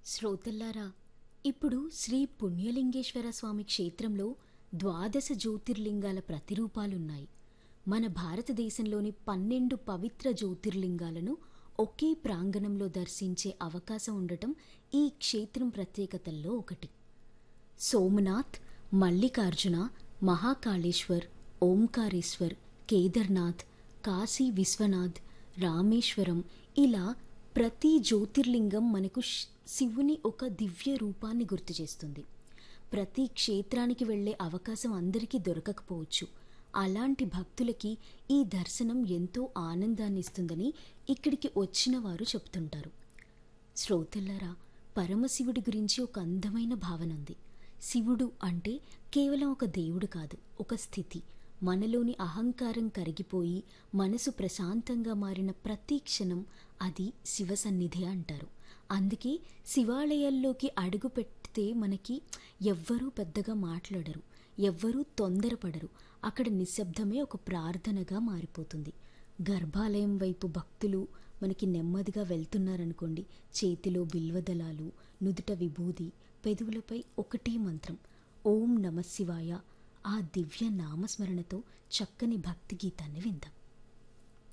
శ్రోతల్లారా ఇప్పుడు శ్రీ పుణ్యలింగేశ్వర స్వామి క్షేత్రంలో ద్వాదశ జ్యోతిర్లింగాల ప్రతిరూపాలున్నాయి మన భారతదేశంలోని పన్నెండు పవిత్ర జ్యోతిర్లింగాలను ఒకే ప్రాంగణంలో దర్శించే అవకాశం ఉండటం ఈ క్షేత్రం ప్రత్యేకతల్లో ఒకటి సోమనాథ్ మల్లికార్జున మహాకాళేశ్వర్ ఓంకారేశ్వర్ కేదార్నాథ్ కాశీ విశ్వనాథ్ రామేశ్వరం ఇలా ప్రతి జ్యోతిర్లింగం మనకు శ్- శివుని ఒక దివ్య రూపాన్ని గుర్తు చేస్తుంది ప్రతి క్షేత్రానికి వెళ్ళే అవకాశం అందరికీ దొరకకపోవచ్చు అలాంటి భక్తులకి ఈ దర్శనం ఎంతో ఆనందాన్ని ఇస్తుందని ఇక్కడికి వచ్చిన వారు చెప్తుంటారు శ్రోతల్లరా పరమశివుడి గురించి ఒక అందమైన భావన ఉంది శివుడు అంటే కేవలం ఒక దేవుడు కాదు ఒక స్థితి మనలోని అహంకారం కరిగిపోయి మనసు ప్రశాంతంగా మారిన ప్రతి క్షణం అది శివ సన్నిధి అంటారు అందుకే శివాలయాల్లోకి అడుగు పెడితే మనకి ఎవ్వరూ పెద్దగా మాట్లాడరు ఎవ్వరూ తొందరపడరు అక్కడ నిశ్శబ్దమే ఒక ప్రార్థనగా మారిపోతుంది గర్భాలయం వైపు భక్తులు మనకి నెమ్మదిగా వెళ్తున్నారనుకోండి చేతిలో బిల్వదళాలు నుదుట విభూది పెదవులపై ఒకటే మంత్రం ఓం నమ శివాయ ఆ దివ్య నామస్మరణతో చక్కని భక్తి గీతాన్ని విందాం